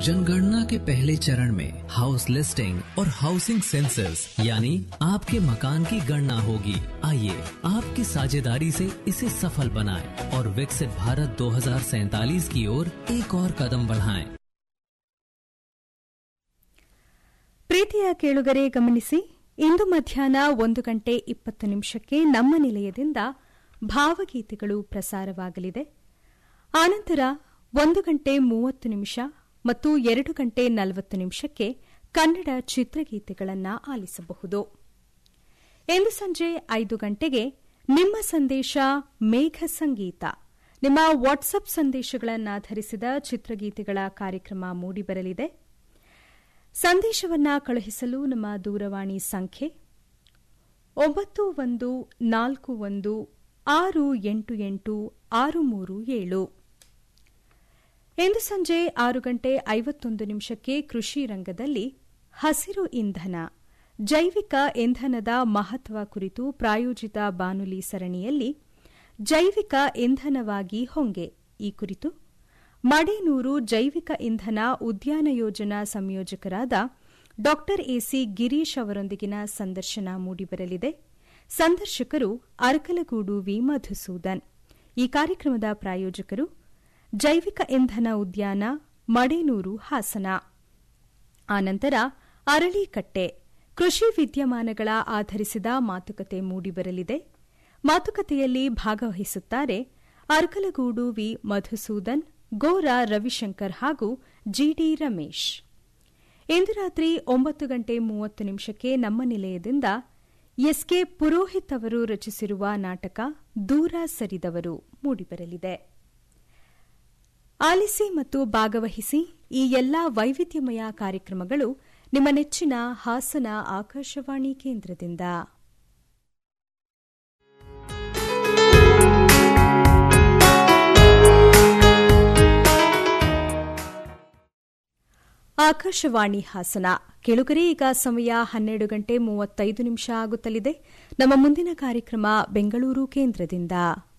जनगणना के पहले चरण में हाउस लिस्टिंग और हाउसिंग सेंसस यानी आपके मकान की गणना होगी आइए आपकी साझेदारी से इसे सफल बनाएं और विकसित भारत 2047 की ओर एक और कदम बढ़ाएं। ಪ್ರೀತಿಯ ಕೇಳುಗರೆ ಗಮನಿಸಿ ಇಂದು ಮಧ್ಯಾಹ್ನ ಒಂದು ಗಂಟೆ ಇಪ್ಪತ್ತು ನಿಮಿಷಕ್ಕೆ ನಮ್ಮ ನಿಲಯದಿಂದ ಭಾವಗೀತೆಗಳು ಪ್ರಸಾರವಾಗಲಿದೆ ಆನಂತರ ಒಂದು ಗಂಟೆ ಮೂವತ್ತು ನಿಮಿಷ ಮತ್ತು ಎರಡು ಗಂಟೆ ನಲವತ್ತು ನಿಮಿಷಕ್ಕೆ ಕನ್ನಡ ಚಿತ್ರಗೀತೆಗಳನ್ನು ಆಲಿಸಬಹುದು ಇಂದು ಸಂಜೆ ಐದು ಗಂಟೆಗೆ ನಿಮ್ಮ ಸಂದೇಶ ಮೇಘ ಸಂಗೀತ ನಿಮ್ಮ ವಾಟ್ಸಪ್ ಸಂದೇಶಗಳನ್ನಾಧರಿಸಿದ ಚಿತ್ರಗೀತೆಗಳ ಕಾರ್ಯಕ್ರಮ ಮೂಡಿಬರಲಿದೆ ಸಂದೇಶವನ್ನ ಕಳುಹಿಸಲು ನಮ್ಮ ದೂರವಾಣಿ ಸಂಖ್ಯೆ ಒಂಬತ್ತು ಒಂದು ನಾಲ್ಕು ಒಂದು ಆರು ಎಂಟು ಎಂಟು ಆರು ಮೂರು ಏಳು ಇಂದು ಸಂಜೆ ಆರು ಗಂಟೆ ಐವತ್ತೊಂದು ನಿಮಿಷಕ್ಕೆ ಕೃಷಿ ರಂಗದಲ್ಲಿ ಹಸಿರು ಇಂಧನ ಜೈವಿಕ ಇಂಧನದ ಮಹತ್ವ ಕುರಿತು ಪ್ರಾಯೋಜಿತ ಬಾನುಲಿ ಸರಣಿಯಲ್ಲಿ ಜೈವಿಕ ಇಂಧನವಾಗಿ ಹೊಂಗೆ ಈ ಕುರಿತು ಮಡೇನೂರು ಜೈವಿಕ ಇಂಧನ ಉದ್ಯಾನ ಯೋಜನಾ ಸಂಯೋಜಕರಾದ ಡಾ ಎಸಿ ಗಿರೀಶ್ ಅವರೊಂದಿಗಿನ ಸಂದರ್ಶನ ಮೂಡಿಬರಲಿದೆ ಸಂದರ್ಶಕರು ಅರಕಲಗೂಡು ವಿ ಮಧುಸೂದನ್ ಈ ಕಾರ್ಯಕ್ರಮದ ಪ್ರಾಯೋಜಕರು ಜೈವಿಕ ಇಂಧನ ಉದ್ಯಾನ ಮಡೇನೂರು ಹಾಸನ ಆನಂತರ ಅರಳಿಕಟ್ಟೆ ಕೃಷಿ ವಿದ್ಯಮಾನಗಳ ಆಧರಿಸಿದ ಮಾತುಕತೆ ಮೂಡಿಬರಲಿದೆ ಮಾತುಕತೆಯಲ್ಲಿ ಭಾಗವಹಿಸುತ್ತಾರೆ ಅರ್ಕಲಗೂಡು ವಿ ಮಧುಸೂದನ್ ಗೋರಾ ರವಿಶಂಕರ್ ಹಾಗೂ ಜಿಡಿ ರಮೇಶ್ ಇಂದು ರಾತ್ರಿ ಒಂಬತ್ತು ಗಂಟೆ ಮೂವತ್ತು ನಿಮಿಷಕ್ಕೆ ನಮ್ಮ ನಿಲಯದಿಂದ ಎಸ್ಕೆ ಪುರೋಹಿತ್ ಅವರು ರಚಿಸಿರುವ ನಾಟಕ ದೂರ ಸರಿದವರು ಮೂಡಿಬರಲಿದೆ ಆಲಿಸಿ ಮತ್ತು ಭಾಗವಹಿಸಿ ಈ ಎಲ್ಲಾ ವೈವಿಧ್ಯಮಯ ಕಾರ್ಯಕ್ರಮಗಳು ನಿಮ್ಮ ನೆಚ್ಚಿನ ಹಾಸನ ಆಕಾಶವಾಣಿ ಕೇಂದ್ರದಿಂದ ಆಕಾಶವಾಣಿ ಹಾಸನ ಕೆಳುಗರೆ ಈಗ ಸಮಯ ಹನ್ನೆರಡು ಗಂಟೆ ಮೂವತ್ತೈದು ನಿಮಿಷ ಆಗುತ್ತಲಿದೆ ನಮ್ಮ ಮುಂದಿನ ಕಾರ್ಯಕ್ರಮ ಬೆಂಗಳೂರು ಕೇಂದ್ರದಿಂದ